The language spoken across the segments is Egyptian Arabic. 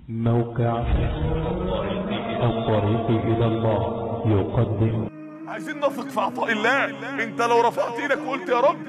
موقع الطريق إلى الله يقدم عايزين نثق في عطاء الله انت لو رفعت ايدك وقلت يا رب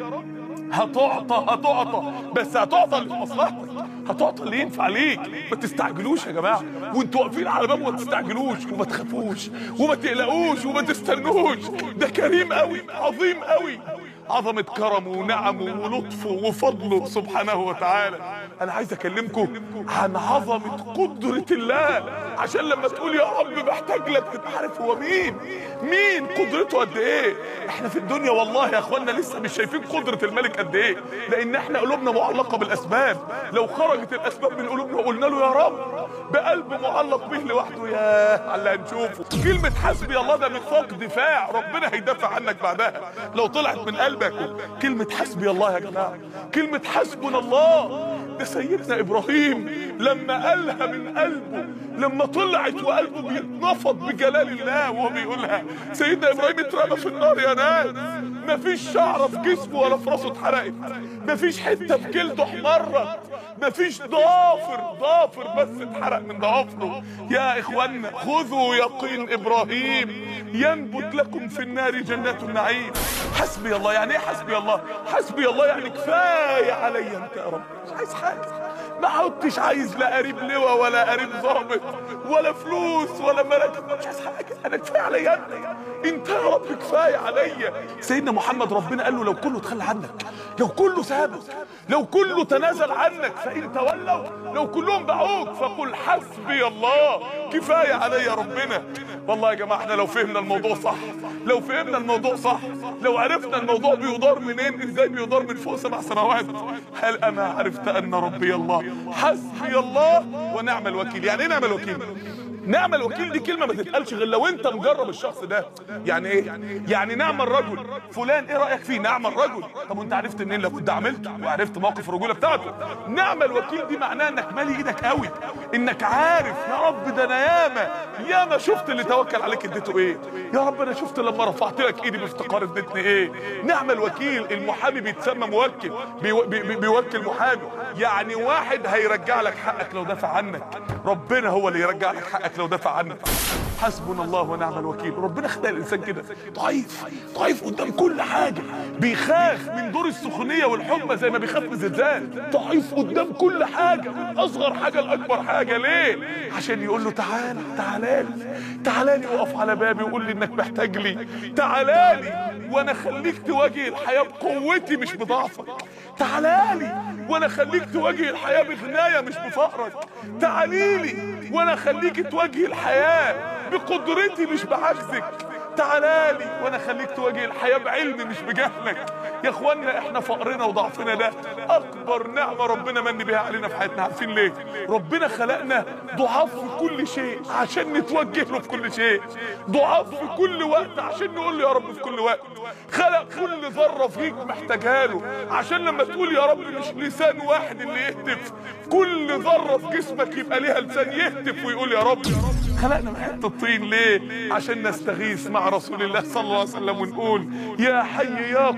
هتعطى هتعطى بس هتعطى اللي في مصلحتك هتعطى اللي ينفع ليك ما تستعجلوش يا جماعه وانتوا واقفين على بابه ما تستعجلوش وما تخافوش وما تقلقوش وما تستنوش ده كريم قوي عظيم قوي عظمة كرمه ونعمه ولطفه وفضله سبحانه وتعالى انا عايز اكلمكم عن عظمة قدرة الله عشان لما تقول يا رب محتاج لك تبقى عارف هو مين مين قدرته قد ايه احنا في الدنيا والله يا اخوانا لسه مش شايفين قدرة الملك قد ايه لان احنا قلوبنا معلقة بالاسباب لو خرجت الاسباب من قلوبنا وقلنا له يا رب بقلب معلق به لوحده يا على اللي هنشوفه كلمة حسبي الله ده ميثاق دفاع ربنا هيدافع عنك بعدها لو طلعت من قلبك كلمة حسبي الله يا جماعة كلمة حسبنا الله ده سيدنا ابراهيم لما قالها من قلبه لما طلعت وقلبه بيتنفض بجلال الله وهو بيقولها سيدنا ابراهيم اترمى في النار يا ناس مفيش شعره في جسمه ولا في راسه اتحرقت مفيش حته في جلده احمرت مفيش ضافر ضافر بس اتحرق من ضوافره يا اخوانا خذوا يقين ابراهيم ينبت لكم في النار جنات النعيم حسبي الله يعني ايه حسبي الله حسبي الله يعني كفايه عليا انت يا رب مش عايز حاجه ما عدتش عايز لا قريب لواء ولا قريب ظابط ولا فلوس ولا ملك مش عايز حاجه انا كفايه عليا انت انت يا رب كفايه عليا سيدنا محمد ربنا قال له لو كله تخلى عنك لو كله سابك لو كله تنازل عنك فان تولوا لو كلهم باعوك فقل حسبي الله كفايه عليا ربنا والله يا جماعه احنا لو فهمنا الموضوع صح لو فهمنا الموضوع صح لو عرفنا الموضوع بيدار منين ازاي بيدار من فوق سبع سماوات هل انا عرفت ان ربي الله حسبي الله ونعم الوكيل يعني ايه نعم الوكيل نعم الوكيل دي كلمه ما تتقالش غير لو انت مجرب الشخص ده يعني ايه يعني نعم الرجل فلان ايه رايك فيه نعم الرجل طب وانت عرفت منين لو كنت عملت وعرفت موقف الرجوله بتاعته نعم الوكيل دي معناها انك مالي ايدك قوي انك عارف يا رب ده انا ياما ياما شفت اللي توكل عليك اديته ايه يا رب انا شفت لما رفعت لك ايدي بافتقار اديتني ايه نعم الوكيل المحامي بيتسمى موكل بيو بي بي بيوكل محامي يعني واحد هيرجع لك حقك لو دافع عنك ربنا هو اللي يرجع لك حقك لو دافع عنك حسبنا الله ونعم الوكيل ربنا خلق الانسان كده ضعيف ضعيف قدام كل حاجه بيخاف من دور السخونيه والحمى زي ما بيخاف من الزلزال ضعيف قدام كل حاجه من اصغر حاجه لاكبر حاجه ليه عشان يقول له تعالى تعالى لي تعالى لي وقف على بابي وقول لي انك محتاج لي تعالى لي وانا خليك تواجه الحياه بقوتي مش بضعفك تعالى لي وانا خليك تواجه الحياه بغنايه مش بفقرك تعالي لي وانا خليك تواجه الحياه بقدرتي مش بعجزك تعالى لي وانا خليك تواجه الحياه بعلمي مش بجهلك يا اخوانا احنا فقرنا وضعفنا ده اكبر نعمه ربنا من بيها علينا في حياتنا عارفين ليه ربنا خلقنا ضعاف في كل شيء عشان نتوجه له في كل شيء ضعاف في كل وقت عشان نقول له يا رب في كل وقت خلق كل ذره فيك محتاجها له عشان لما تقول يا رب مش لسان واحد اللي يهتف كل ذره في جسمك يبقى ليها لسان يهتف ويقول يا رب خلقنا من حته طين ليه عشان نستغيث مع رسول الله صلى الله عليه وسلم ونقول يا حي يا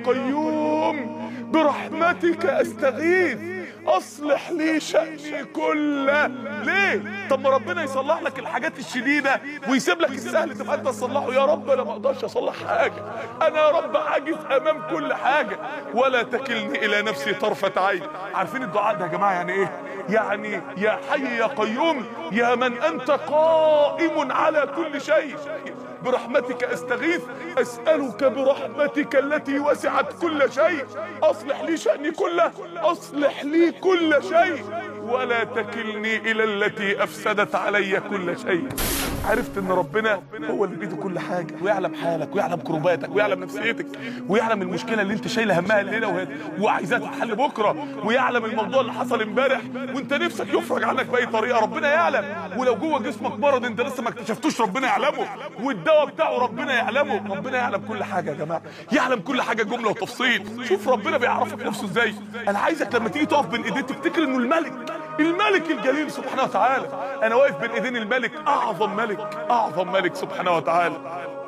قيوم برحمتك استغيث اصلح لي شأني كله ليه طب ما ربنا يصلح لك الحاجات الشديده ويسيب لك السهل تبقى انت تصلحه يا رب انا ما اقدرش اصلح حاجه انا يا رب عاجز امام كل حاجه ولا تكلني الى نفسي طرفه عين عارفين الدعاء ده يا جماعه يعني ايه يعني يا حي يا قيوم يا من انت قائم على كل شيء برحمتك استغيث اسالك برحمتك التي وسعت كل شيء اصلح لي شاني كله اصلح لي كل شيء ولا تكلني الى التي افسدت علي كل شيء عرفت ان ربنا هو اللي بيده كل حاجه ويعلم حالك ويعلم كرباتك ويعلم نفسيتك ويعلم المشكله اللي انت شايله همها الليله وهي وعايزاها تتحل بكره ويعلم الموضوع اللي حصل امبارح وانت نفسك يفرج عنك باي طريقه ربنا يعلم ولو جوه جسمك مرض انت لسه ما اكتشفتوش ربنا يعلمه والدواء بتاعه ربنا يعلمه ربنا يعلم كل حاجه يا جماعه يعلم كل حاجه جمله وتفصيل شوف ربنا بيعرفك نفسه ازاي انا عايزك لما تيجي تقف بين ايديه تفتكر انه الملك الملك الجليل سبحانه وتعالى انا واقف بين ايدين الملك اعظم ملك اعظم ملك سبحانه وتعالى